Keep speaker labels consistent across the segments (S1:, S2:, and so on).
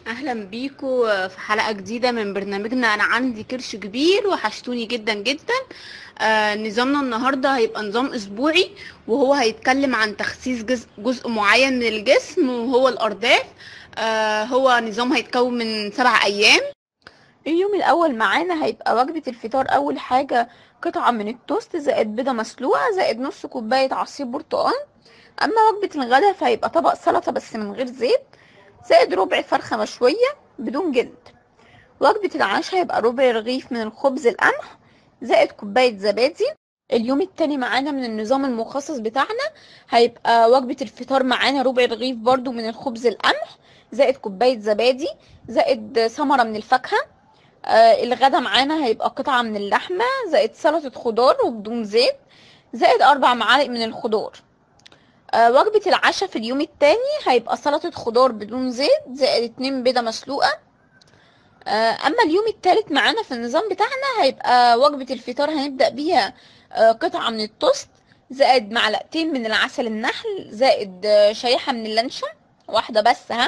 S1: اهلا بيكو في حلقة جديدة من برنامجنا انا عندي كرش كبير وحشتوني جدا جدا آه نظامنا النهاردة هيبقى نظام اسبوعي وهو هيتكلم عن تخسيس جزء, جزء معين من الجسم وهو الارداف آه هو نظام هيتكون من سبع ايام
S2: اليوم الأول معانا هيبقى وجبة الفطار أول حاجة قطعة من التوست زائد بيضة مسلوقة زائد نص كوباية عصير برتقال أما وجبة الغداء فهيبقى طبق سلطة بس من غير زيت زائد ربع فرخة مشوية بدون جلد وجبة العشاء هيبقى ربع رغيف من الخبز القمح زائد كوباية زبادي اليوم التاني معانا من النظام المخصص بتاعنا هيبقى وجبة الفطار معانا ربع رغيف برضو من الخبز القمح زائد كوباية زبادي زائد ثمرة من الفاكهة آه الغدا معانا هيبقى قطعة من اللحمة زائد سلطة خضار وبدون زيت زائد أربع معالق من الخضار آه وجبة العشاء في اليوم التاني هيبقى سلطة خضار بدون زيت زائد اتنين بيضة مسلوقة آه أما اليوم التالت معانا في النظام بتاعنا هيبقى وجبة الفطار هنبدأ بيها آه قطعة من التوست زائد معلقتين من العسل النحل زائد آه شريحة من اللانشون واحدة بس ها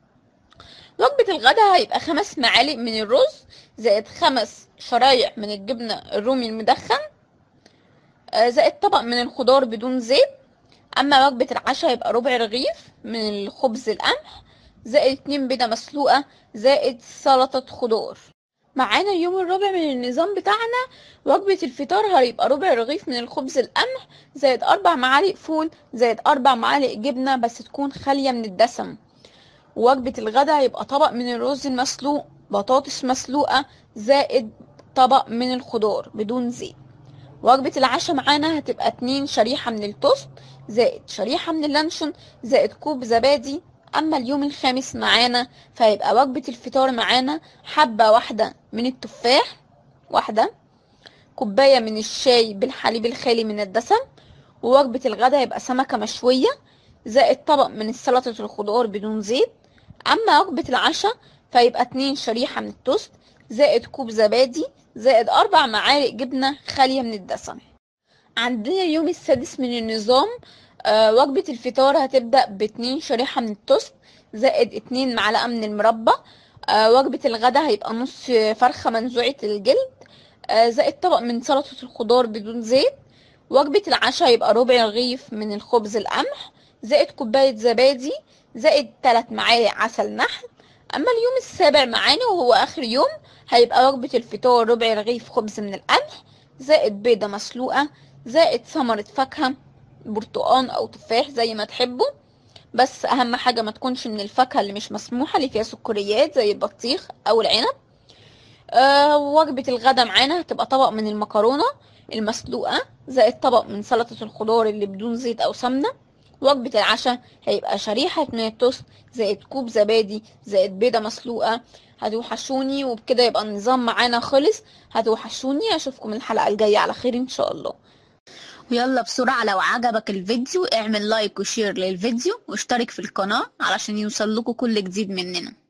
S2: وجبة الغداء هيبقى خمس معالق من الرز زائد خمس شرايح من الجبنة الرومي المدخن آه زائد طبق من الخضار بدون زيت اما وجبة العشاء هيبقى ربع رغيف من الخبز القمح زائد اتنين بيضة مسلوقة زائد سلطة خضار معانا اليوم الرابع من النظام بتاعنا وجبة الفطار هيبقى ربع رغيف من الخبز القمح زائد أربع معالق فول زائد أربع معالق جبنة بس تكون خالية من الدسم وجبة الغداء هيبقى طبق من الرز المسلوق بطاطس مسلوقة زائد طبق من الخضار بدون زيت وجبة العشاء معانا هتبقى اتنين شريحة من التوست زائد شريحة من اللانشون زائد كوب زبادي أما اليوم الخامس معانا فهيبقى وجبة الفطار معانا حبة واحدة من التفاح واحدة كوباية من الشاي بالحليب الخالي من الدسم ووجبة الغداء هيبقى سمكة مشوية زائد طبق من سلطة الخضار بدون زيت أما وجبة العشاء فيبقى اتنين شريحة من التوست زائد كوب زبادي زائد أربع معالق جبنة خالية من الدسم عندنا اليوم السادس من النظام آه وجبة الفطار هتبدأ باتنين شريحة من التوست زائد اتنين معلقة من المربى آه وجبة الغداء هيبقى نص فرخة منزوعة الجلد آه زائد طبق من سلطة الخضار بدون زيت وجبة العشاء هيبقى ربع رغيف من الخبز القمح زائد كوباية زبادي زائد تلات معالق عسل نحل أما اليوم السابع معانا وهو آخر يوم هيبقى وجبة الفطار ربع رغيف خبز من القمح زائد بيضة مسلوقة زائد ثمرة فاكهة برتقان أو تفاح زي ما تحبوا بس أهم حاجة ما تكونش من الفاكهة اللي مش مسموحة اللي فيها سكريات زي البطيخ أو العنب آه وجبة الغدا معانا هتبقى طبق من المكرونة المسلوقة زائد طبق من سلطة الخضار اللي بدون زيت أو سمنة وجبة العشاء هيبقى شريحة من التوست زائد كوب زبادي زائد بيضة مسلوقة هتوحشوني وبكده يبقى النظام معانا خلص هتوحشوني اشوفكم الحلقة الجاية على خير ان شاء الله
S1: ويلا بسرعة لو عجبك الفيديو اعمل لايك وشير للفيديو واشترك في القناة علشان يوصل لكم كل جديد مننا